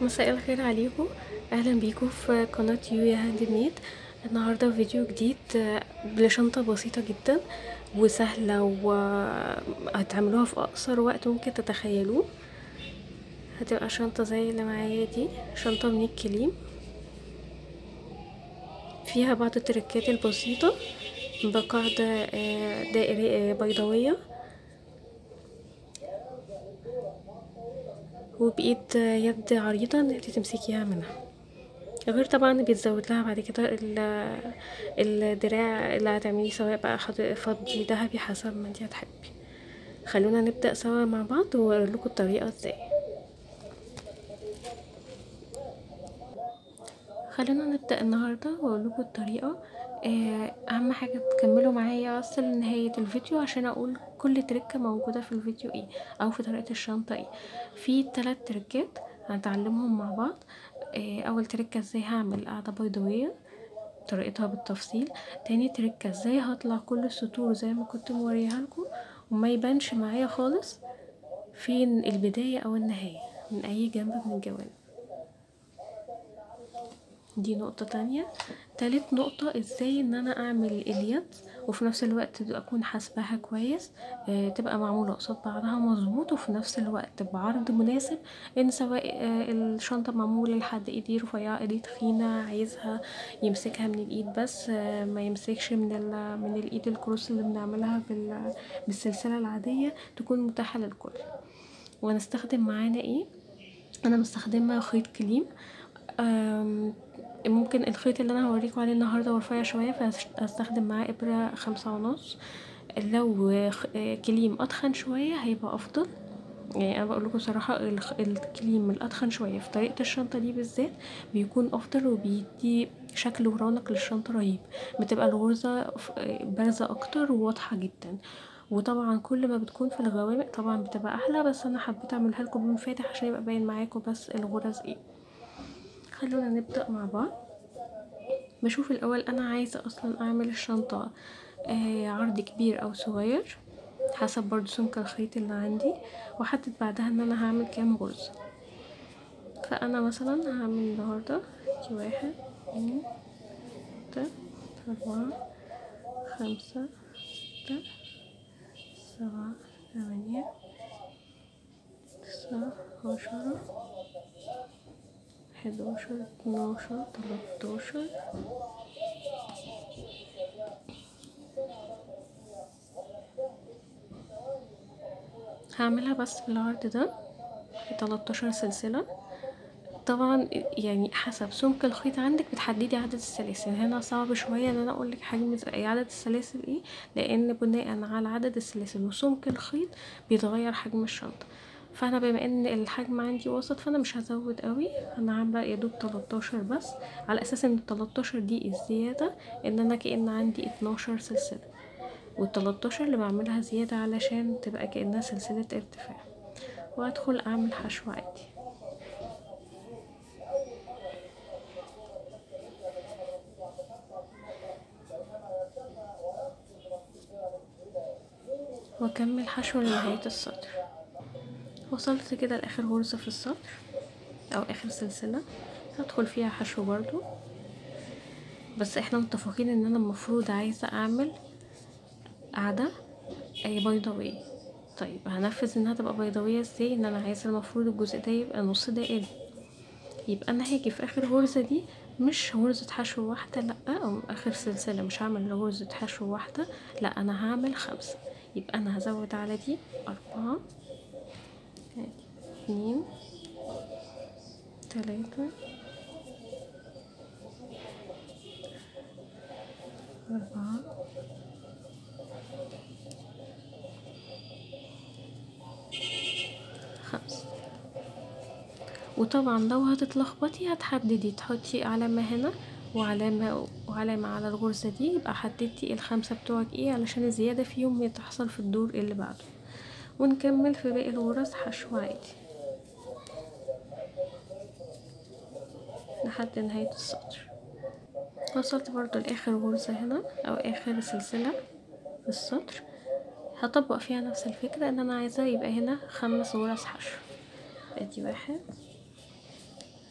مساء الخير عليكم اهلا بيكم في قناة يويا هاند ميد النهارده فيديو جديد آه، لشنطة بسيطة جدا وسهلة وهتعملوها في اقصر وقت ممكن تتخيلوه هتبقى شنطة زي اللي معايا دي شنطة من الكليم فيها بعض التركات البسيطة بقاعدة آه، دائرية بيضاوية وبإيد يد عريضة ان انت تمسكيها منها غير طبعا بيتزود لها بعد كده ال- الدراع اللي هتعمليه سواء بقى حض- فضي ذهبي حسب ما انت هتحبي خلونا نبدأ سوا مع بعض واوريلكوا الطريقة ازاي خلونا نبدأ النهاردة واقولكوا الطريقة آه، اهم حاجة تكملوا معايا بس لنهاية الفيديو عشان اقول كل تركة موجودة في الفيديو ايه او في طريقة الشنطة ايه في تلات تركات هنتعلمهم مع بعض آه، اول تركة ازاي هعمل قاعدة بيضاوية طريقتها بالتفصيل تاني تركة ازاي هطلع كل السطور زي ما كنت موريها لكم وما يبانش معايا خالص فين البداية او النهاية من اي جنب من الجوانب دي نقطة تانية تالت نقطة ازاي ان انا اعمل اليد وفي نفس الوقت اكون حاسباها كويس آه تبقى معمولة قصاد بعضها مظبوط وفي نفس الوقت بعرض مناسب ان سواء آه الشنطة معمولة لحد ايديه رفيعة ايديه تخينة عايزها يمسكها من الايد بس آه ما يمسكش من ال من الايد الكروس اللي بنعملها بال بالسلسلة العادية تكون متاحة للكل وهنستخدم معانا ايه انا مستخدمة خيط كليم آم، ممكن الخيط اللي انا هوريكم عليه النهارده هو رفيع شويه فهستخدم معاه ابره خمسة ونص لو خ- كليم اتخن شويه هيبقى افضل يعني انا بقول لكم صراحه الخ- الكليم الاتخن شويه في طريقه الشنطه دي بالذات بيكون افضل وبيدي شكل ورونق للشنطه رهيب بتبقى الغرزه ف- بارزه اكتر وواضحه جدا وطبعا كل ما بتكون في الغوامق طبعا بتبقى احلى بس انا حبيت اعملها لكم بلون فاتح عشان يبقى باين معاكم بس الغرز ايه خلونا نبدأ مع بعض بشوف الأول أنا عايزة أصلا أعمل الشنطة آه عرض كبير أو صغير حسب برضو سمك الخيط اللي عندي وأحدد بعدها إن أنا هعمل كام غرزة فأنا مثلا هعمل النهاردة دي واحد اتنين تلاتة أربعة خمسة ستة سبعة تمانية تسعة عشرة حداشر اتناشر تلاتاشر هعملها بس بالعرض ده تلاتاشر سلسلة طبعا يعني حسب سمك الخيط عندك بتحددي عدد السلاسل هنا صعب شوية ان انا اقولك حجم ز- عدد السلاسل ايه لان بناء على عدد السلاسل وسمك الخيط بيتغير حجم الشنطة فانا بما ان الحجم عندي وسط فانا مش هزود قوي انا عامله يا دوب 13 بس على اساس ان ال 13 دي الزياده ان انا كأن عندي 12 سلسله وال 13 اللي بعملها زياده علشان تبقى كأنها سلسله ارتفاع وادخل اعمل حشو عادي واكمل حشو لنهايه السطر وصلت كده لاخر غرزة في السطر او اخر سلسلة هدخل فيها حشو برضو بس احنا متفقين ان انا المفروض عايزة اعمل قاعدة اي بيضاوية طيب هنفذ انها تبقى بيضاوية ازاي ان انا عايزة المفروض الجزء ده يبقى نص دائري يبقى انا هاجي في اخر غرزة دي مش غرزة حشو واحدة لا او اخر سلسلة مش هعمل غرزة حشو واحدة لا انا هعمل خمسة يبقى انا هزود على دي اربعة اتنين تلاتة أربعة خمسة وطبعا لو هتتلخبطي هتحددي تحطي علامة هنا وعلامة وعلامة على الغرزة دي يبقى حددتي الخمسة بتوعك ايه علشان الزيادة فيهم تحصل في الدور اللي بعده ونكمل في باقي الغرز حشو عادي لحد نهاية السطر وصلت برضو لاخر غرزة هنا او اخر سلسلة في السطر هطبق فيها نفس الفكرة ان انا عايزة يبقى هنا خمس غرز حشو ادي واحد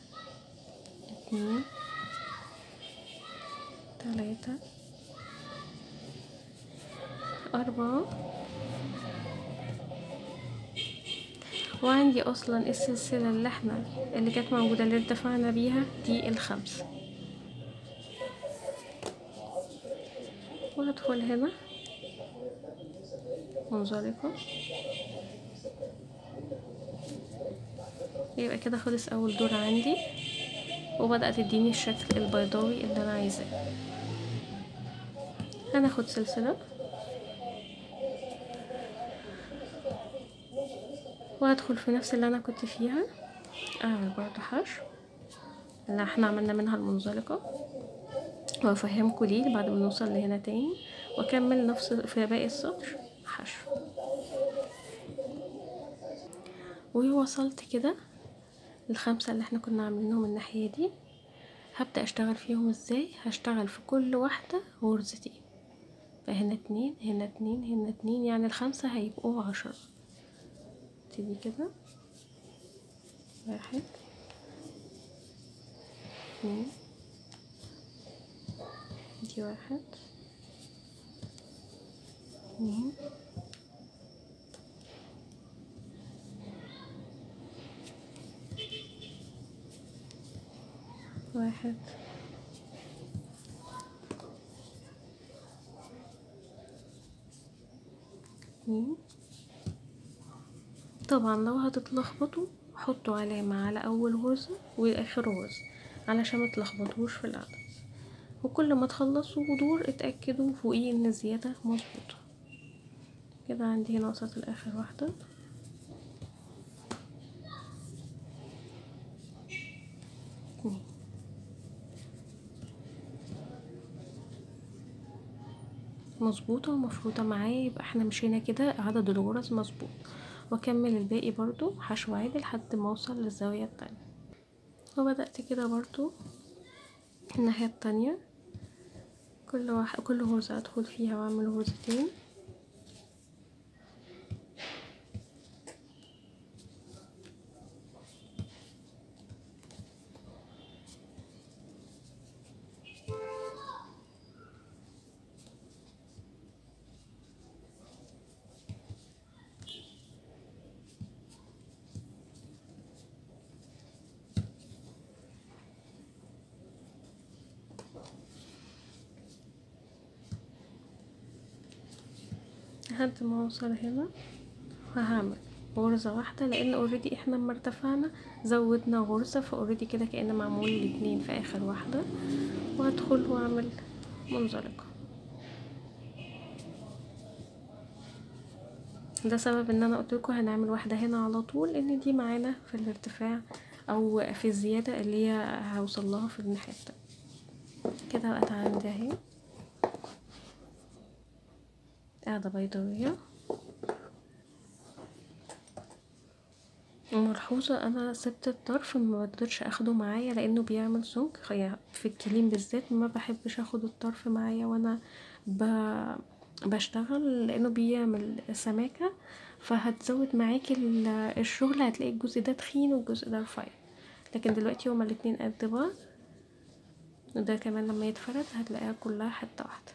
اتنين تلاتة أربعة وعندي أصلا السلسلة اللي احنا اللي كانت موجودة اللي ارتفعنا بيها دي الخمسة وهدخل هنا منزلقة يبقى كده خلص أول دور عندي وبدأت تديني الشكل البيضاوي اللي أنا عايزاه هناخد سلسلة وهدخل في نفس اللي أنا كنت فيها أعمل برضه حشو اللي احنا عملنا منها المنزلقة وأفهمكوا ليه بعد ما نوصل لهنا تاني وأكمل نفس في باقي السطر حشو ووصلت كده الخمسة اللي احنا كنا عاملينهم الناحية دي هبدأ اشتغل فيهم ازاي هشتغل في كل واحدة غرزتين فهنا اتنين هنا اتنين هنا اتنين يعني الخمسة هيبقوا عشرة ابتدي كده واحد اتنين دي واحد اتنين واحد اتنين طبعا لو هتتلخبطوا حطوا علامة على أول غرزة وآخر غرزة علشان متلخبطوش في العدد وكل ما تخلصوا دور اتأكدوا فوقيه ان الزيادة مظبوطة كده عندي هنا وصلت لآخر واحدة اتنين مظبوطة ومفروضة معايا يبقى احنا مشينا كده عدد الغرز مظبوط واكمل الباقي برضو حشو عادي لحد ما اوصل للزاوية التانية وبدأت كده برضو الناحية التانية كل واحد كل غرزة ادخل فيها واعمل غرزتين لحد ما اوصل هنا وهعمل غرزة واحدة لان اوريدي احنا لما ارتفعنا زودنا غرزة فاوريدي كده كأن معمول الاتنين في اخر واحدة وهدخل واعمل منزلقة ده سبب ان انا قلتلكوا هنعمل واحدة هنا على طول ان دي معانا في الارتفاع او في الزيادة اللي هي هوصل لها في الناحية التانية كده بقت عندي اهي قاعدة بيضاوية ملحوظة انا سبت الطرف ما بقدرش اخده معايا لانه بيعمل سمك في الكليم بالذات ما بحبش اخد الطرف معايا وانا ب... بشتغل لانه بيعمل سماكة فهتزود معاكي الشغل هتلاقي الجزء ده تخين والجزء ده رفيع لكن دلوقتي هما الاتنين قد بعض وده كمان لما يتفرد هتلاقيها كلها حتة واحدة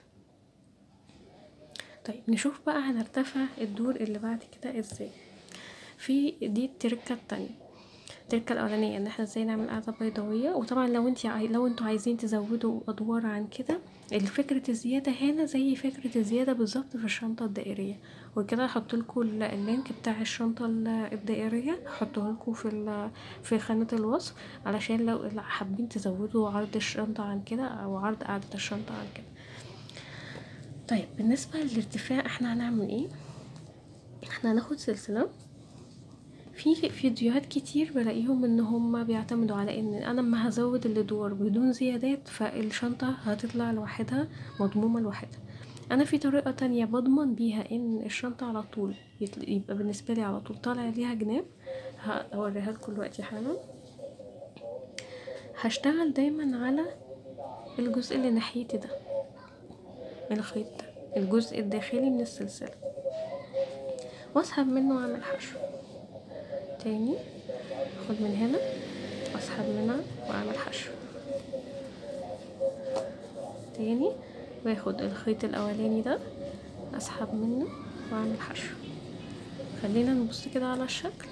طيب نشوف بقى هنرتفع الدور اللي بعد كده ازاي في دي التركة التانية التركة الأولانية ان احنا ازاي نعمل قاعدة بيضاوية وطبعا لو انت لو انتوا عايزين تزودوا أدوار عن كده الفكرة الزيادة هنا زي فكرة الزيادة بالظبط في الشنطة الدائرية وكده هحطلكوا اللينك بتاع الشنطة الدائرية هحطهولكوا في في خانة الوصف علشان لو حابين تزودوا عرض الشنطة عن كده أو عرض قاعدة الشنطة عن كده طيب بالنسبة للارتفاع احنا هنعمل ايه احنا هناخد سلسلة في فيديوهات كتير بلاقيهم ان هما بيعتمدوا على ان انا لما هزود الادوار بدون زيادات فالشنطة هتطلع لوحدها مضمومة لوحدها انا في طريقة تانية بضمن بيها ان الشنطة على طول يبقى بالنسبة لي على طول طالع ليها جناب هوريها لكم دلوقتي حالا هشتغل دايما على الجزء اللي ناحيتي ده الخيط ده الجزء الداخلي من السلسلة واسحب منه واعمل حشو تاني اخد من هنا واسحب منها واعمل حشو تاني باخد الخيط الاولاني ده اسحب منه واعمل حشو خلينا نبص كده على الشكل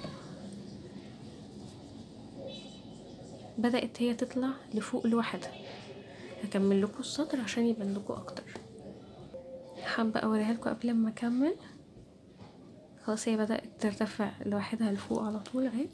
بدأت هي تطلع لفوق لوحدها هكمل لكم السطر عشان يبان لكم اكتر حابة اوريها لكم قبل ما اكمل خلاص هي بدأت ترتفع لوحدها لفوق على طول اهي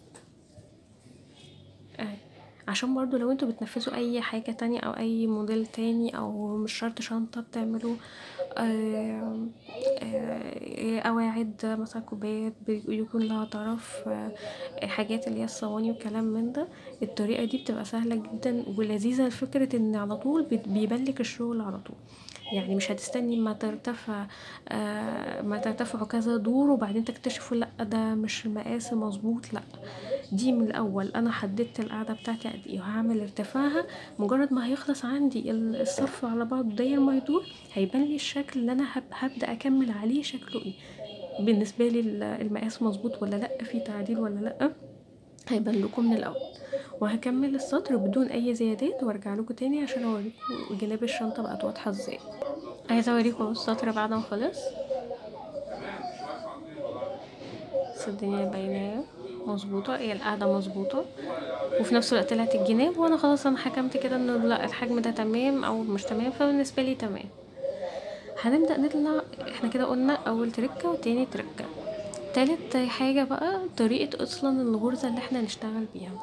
اهي عشان برضو لو انتوا بتنفذوا اي حاجة تانية او اي موديل تاني او مش شرط شنطة بتعملوا آه آه قواعد مثلا كوبايات بيكون لها طرف آه حاجات اللي هي الصواني وكلام من ده الطريقة دي بتبقى سهلة جدا ولذيذة فكرة ان على طول بيبانلك الشغل على طول يعني مش هتستني ما ترتفع آه ما ترتفعوا كذا دور وبعدين تكتشفوا لا ده مش المقاس مظبوط لا دي من الاول انا حددت القاعده بتاعتي قد ايه وهعمل ارتفاعها مجرد ما هيخلص عندي الصف على بعضه داير ما يدور هيبان لي الشكل اللي انا هبدا اكمل عليه شكله ايه بالنسبه لي المقاس مظبوط ولا لا في تعديل ولا لا هيبان لكم من الاول وهكمل السطر بدون اي زيادات وارجع لكم تاني عشان اوريكم جناب الشنطه بقت واضحه ازاي عايزه اوريكم السطر بعد ما خلص بس الدنيا باينه مظبوطه هي القاعده مظبوطه وفي نفس الوقت طلعت الجناب وانا خلاص انا حكمت كده انه لا الحجم ده تمام او مش تمام فبالنسبه لي تمام هنبدا نطلع احنا كده قلنا اول تركه وتاني تركه تالت حاجه بقى طريقه اصلا الغرزه اللي احنا نشتغل بيها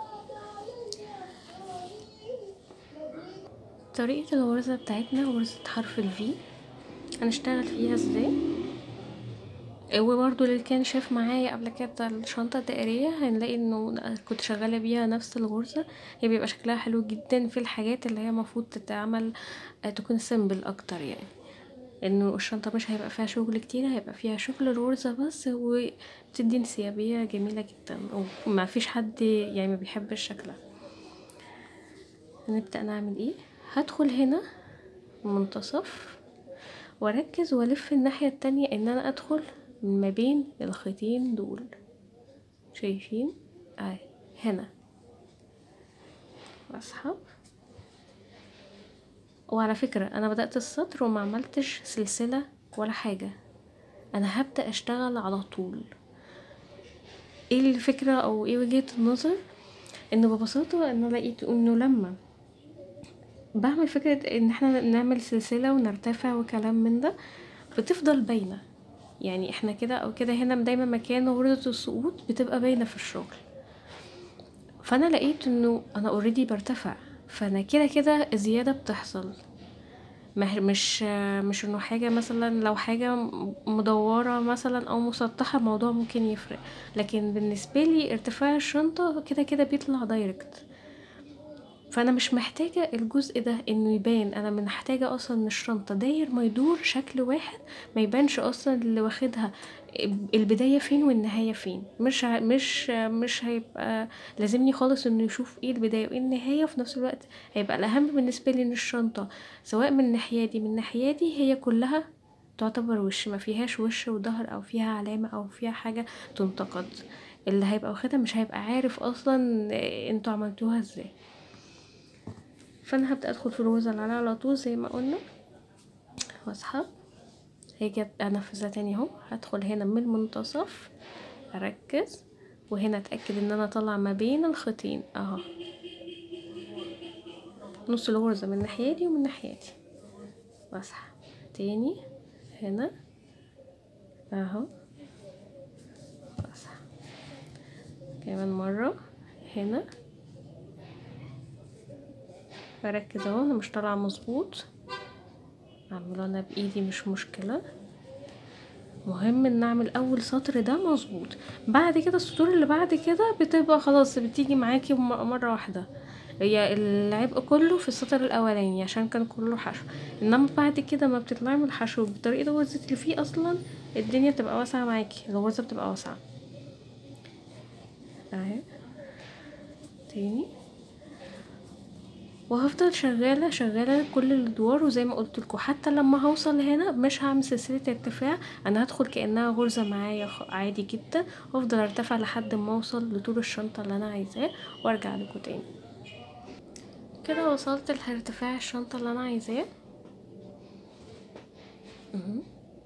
طريقة الغرزة بتاعتنا غرزة حرف الفي هنشتغل فيها ازاي وبرضو اللي كان شاف معايا قبل كده الشنطة الدائرية هنلاقي انه كنت شغالة بيها نفس الغرزة هي بيبقى شكلها حلو جدا في الحاجات اللي هي المفروض تتعمل تكون سيمبل اكتر يعني انه الشنطة مش هيبقى فيها شغل كتير هيبقى فيها شغل الغرزة بس وبتدي انسيابية جميلة جدا وما فيش حد يعني ما بيحبش شكلها هنبدأ نعمل ايه هدخل هنا منتصف واركز والف الناحية التانية ان انا ادخل ما بين الخيطين دول شايفين اهي هنا واسحب وعلى فكرة انا بدأت السطر وما عملتش سلسلة ولا حاجة انا هبدأ اشتغل على طول ايه الفكرة او ايه وجهة النظر ان ببساطة انا لقيت انه لما بعمل فكرة ان احنا نعمل سلسلة ونرتفع وكلام من ده بتفضل باينة يعني احنا كده او كده هنا دايما مكان غرزة السقوط بتبقى باينة في الشغل فانا لقيت انه انا اوريدي برتفع فانا كده كده زيادة بتحصل مش مش انه حاجة مثلا لو حاجة مدورة مثلا او مسطحة الموضوع ممكن يفرق لكن بالنسبة لي ارتفاع الشنطة كده كده بيطلع دايركت فانا مش محتاجة الجزء ده انه يبان انا محتاجة اصلا ان الشنطة داير ما يدور شكل واحد ما يبانش اصلا اللي واخدها البداية فين والنهاية فين مش مش مش هيبقى لازمني خالص انه يشوف ايه البداية وايه النهاية وفي نفس الوقت هيبقى الاهم بالنسبة لي ان الشنطة سواء من الناحية دي من الناحية دي هي كلها تعتبر وش ما فيهاش وش وظهر او فيها علامة او فيها حاجة تنتقد اللي هيبقى واخدها مش هيبقى عارف اصلا انتوا عملتوها ازاي فانا هبدا ادخل في الغرزه اللي عليها على طول زي ما قلنا واسحب هاجي انفذها تاني اهو هدخل هنا من المنتصف اركز وهنا اتاكد ان انا اطلع ما بين الخيطين اهو نص الغرزه من ناحيتي ومن ناحيتي واسحب تاني هنا اهو واسحب كمان مره هنا بركز اهو انا مش طالعه مظبوط اعمله انا بايدي مش مشكله مهم ان اعمل اول سطر ده مظبوط بعد كده السطور اللي بعد كده بتبقى خلاص بتيجي معاكي مره واحده هي العبء كله في السطر الاولاني عشان كان كله حشو انما بعد كده ما بتطلعي من الحشو بطريقه الغرزه اللي فيه اصلا الدنيا بتبقى واسعه معاكي الغرزه بتبقى واسعه اهي تاني وهفضل شغاله شغاله كل الادوار وزي ما قلت لكم حتى لما هوصل هنا مش هعمل سلسله ارتفاع انا هدخل كانها غرزه معايا عادي جدا وافضل ارتفع لحد ما اوصل لطول الشنطه اللي انا عايزاه وارجع لكم تاني كده وصلت لارتفاع الشنطه اللي انا عايزاه مهم.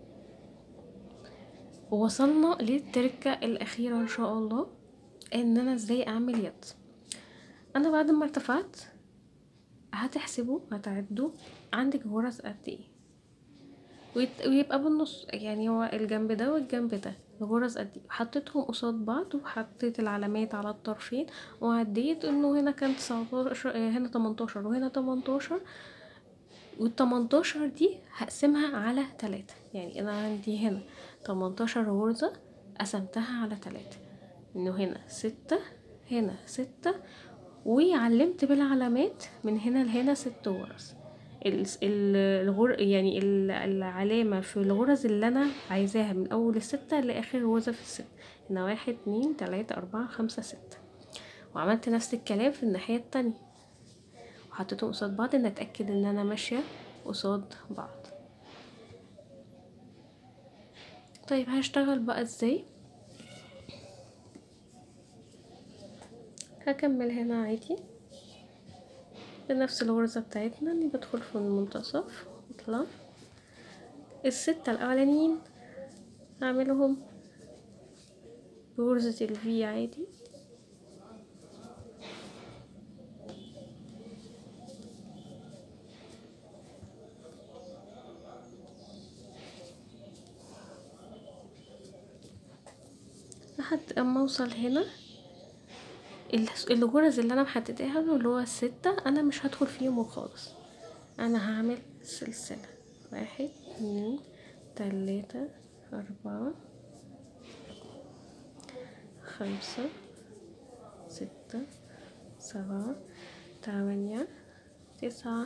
وصلنا للتركة الأخيرة إن شاء الله إن أنا إزاي أعمل يد أنا بعد ما ارتفعت هتحسبوا هتعدوا عندك غرز قد ايه ويت- ويبقى بالنص يعني هو الجنب ده والجنب ده غرز قد ايه حطيتهم قصاد بعض وحطيت العلامات على الطرفين وعديت انه هنا كان 19 آه، هنا 18 وهنا 18 والتمنتاشر دي هقسمها على تلاتة يعني انا عندي هنا تمنتاشر غرزة قسمتها على تلاتة انه هنا ستة هنا ستة وعلمت بالعلامات من هنا لهنا ست غرز ال- ال- الغر يعني ال- العلامة في الغرز اللي أنا عايزاها من أول الستة لآخر غرزة في الست هنا واحد اتنين تلاتة أربعة خمسة ستة وعملت نفس الكلام في الناحية التانية وحطيتهم قصاد بعض ان اتاكد ان انا ماشيه قصاد بعض طيب هشتغل بقى ازاي هكمل هنا عادي بنفس الغرزة بتاعتنا اني بدخل في المنتصف واطلع الستة الاولانيين هعملهم بغرزة الفي عادي لحد اما اوصل هنا ال- الغرز اللي انا محدداها له اللي هو الستة انا مش هدخل فيهم خالص انا هعمل سلسلة واحد اتنين تلاتة اربعة خمسة ستة سبعة تمانية تسعة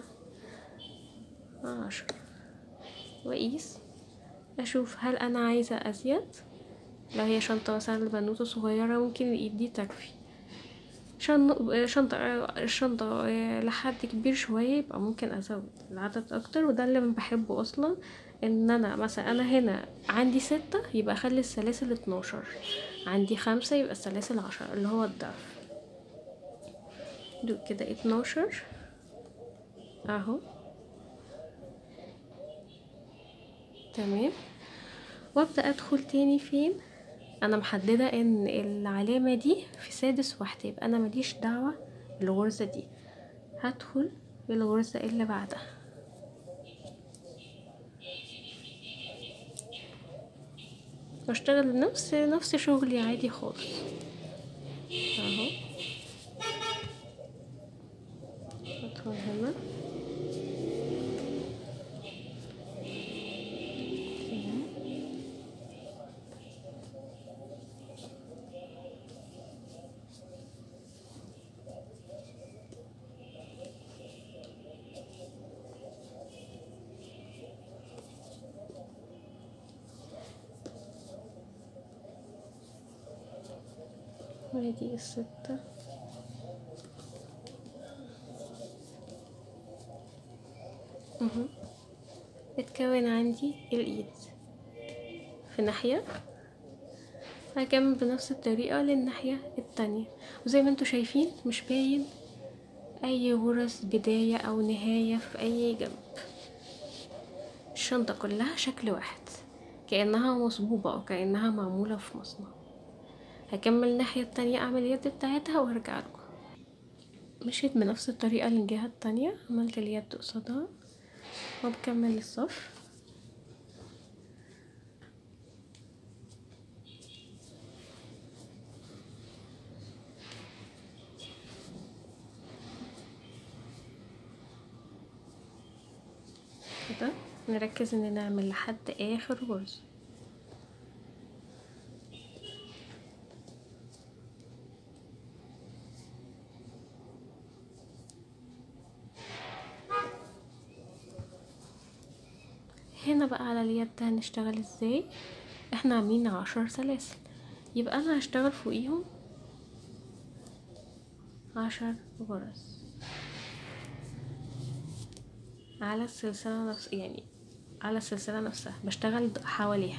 عشرة واقيس اشوف هل انا عايزة ازيد لو هي شنطة مثلا لبنوتة صغيرة ممكن الإيد دي تكفي شن... شنطة الشنطة لحد كبير شوية يبقى ممكن أزود العدد أكتر وده اللي أنا بحبه أصلا إن أنا مثلا أنا هنا عندي ستة يبقى أخلي السلاسل اتناشر عندي خمسة يبقى السلاسل عشرة اللي هو الضعف دول كده اتناشر أهو تمام وابدا ادخل تاني فين انا محدده ان العلامه دي في سادس واحده يبقى انا ماليش دعوه بالغرزه دي هدخل بالغرزه اللي بعدها واشتغل نفس نفس شغلي عادي خالص اهو ادخل هنا وادي الستة مهم. اتكون عندي الايد في ناحية هكمل بنفس الطريقة للناحية التانية وزي ما انتوا شايفين مش باين اي غرز بداية او نهاية في اي جنب الشنطة كلها شكل واحد كأنها مصبوبة او كأنها معمولة في مصنع هكمل الناحية التانية اعمل اليد بتاعتها وارجع لكم مشيت بنفس الطريقة للجهة التانية عملت اليد قصادها وبكمل الصف كده نركز ان نعمل لحد اخر غرزة هنا بقى على اليد هنشتغل ازاي احنا عاملين عشر سلاسل يبقى انا هشتغل فوقيهم عشر غرز على السلسلة نفس يعني على السلسلة نفسها بشتغل حواليها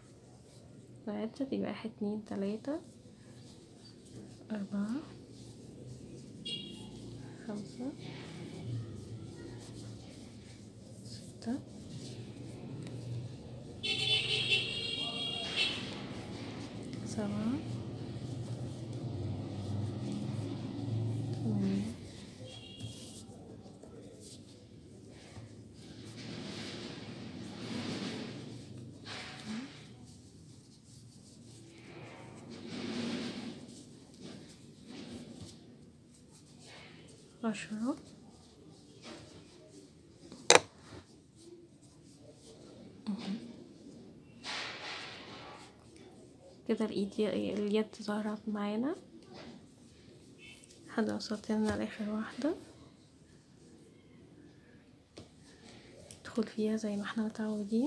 بعدد يبقى واحد اتنين تلاتة أربعة خمسة ستة سبعة ثمانية عشرة كده الايد اليد ظهرت معانا لحد ما وصلت لنا لاخر واحدة ندخل فيها زي ما احنا متعودين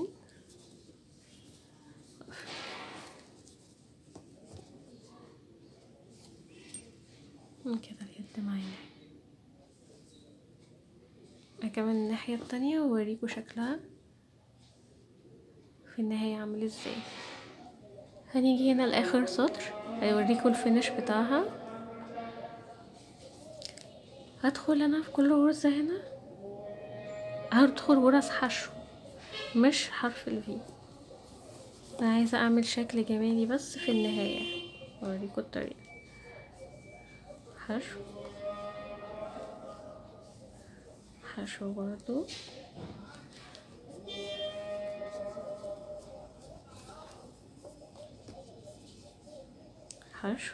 كده اليد معانا كمان الناحية التانية ووريكوا شكلها في النهاية عامل ازاي هنيجي هنا لاخر سطر هيوريكوا الفينش بتاعها هدخل انا في كل غرزة هنا هدخل غرز حشو مش حرف الفي انا عايزة اعمل شكل جمالي بس في النهاية اوريكوا الطريقة حشو حشو برضو حشو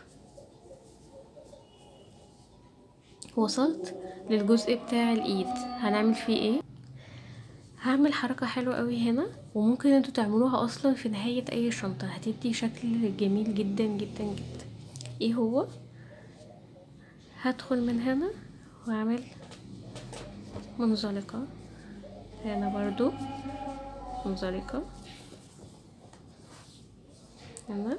وصلت للجزء بتاع الايد هنعمل فيه ايه هعمل حركة حلوة قوي هنا وممكن انتوا تعملوها اصلا في نهاية اي شنطة هتدي شكل جميل جدا جدا جدا ايه هو هدخل من هنا واعمل منزلقة هنا برضو منزلقة هنا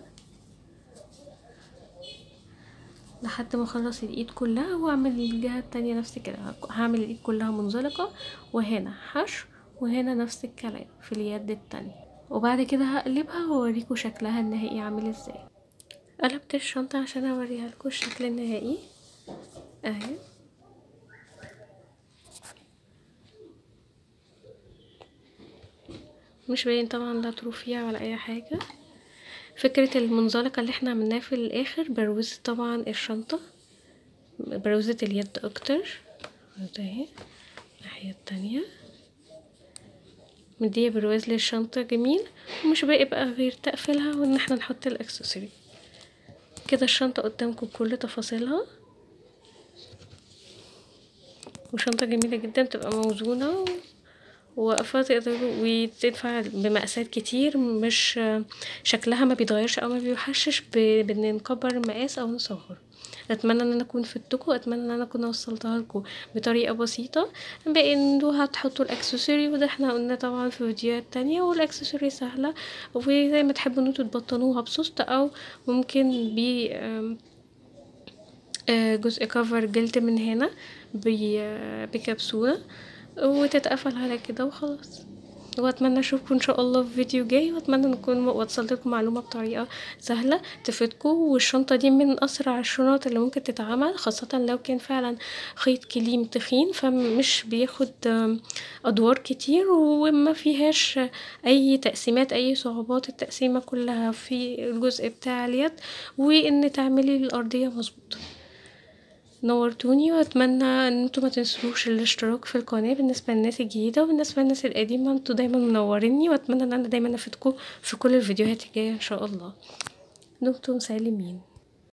لحد ما اخلص الايد كلها واعمل الجهة التانية نفس كده هعمل الايد كلها منزلقة وهنا حشو وهنا نفس الكلام في اليد التانية وبعد كده هقلبها واوريكم شكلها النهائي عامل ازاي قلبت الشنطة عشان اوريها لكم الشكل النهائي اهي مش باين طبعا لا طروفية ولا اي حاجة فكرة المنزلقة اللي احنا عملناها في الاخر بروزت طبعا الشنطة بروزت اليد اكتر اهي الناحية التانية مدية برواز للشنطة جميل ومش باقي بقى غير تقفيلها وان احنا نحط الاكسسوري كده الشنطة قدامكم بكل تفاصيلها وشنطة جميلة جدا بتبقى موزونة واقفة تقدروا وتدفع بمقاسات كتير مش شكلها ما بيتغيرش او ما بيوحشش بان نكبر المقاس او نصغر اتمنى ان انا اكون فدتكم اتمنى ان انا اكون وصلتها لكم بطريقه بسيطه بانه هتحطوا الاكسسوري وده احنا قلنا طبعا في فيديوهات تانية والاكسسوري سهله وزي ما تحبوا ان انتوا تبطنوها بسوست او ممكن ب جزء كفر جلد من هنا بكبسوله وتتقفل على كده وخلاص واتمنى اشوفكم ان شاء الله في فيديو جاي واتمنى نكون وصلت لكم معلومه بطريقه سهله تفيدكم والشنطه دي من اسرع الشنط اللي ممكن تتعمل خاصه لو كان فعلا خيط كليم تخين فمش بياخد ادوار كتير وما فيهاش اي تقسيمات اي صعوبات التقسيمه كلها في الجزء بتاع اليد وان تعملي الارضيه مظبوطه نورتوني واتمنى ان انتوا ما تنسوش الاشتراك في القناه بالنسبه للناس الجديده وبالنسبه للناس القديمه انتوا دايما منوريني واتمنى ان انا دايما افيدكم في كل الفيديوهات الجايه ان شاء الله دمتم سالمين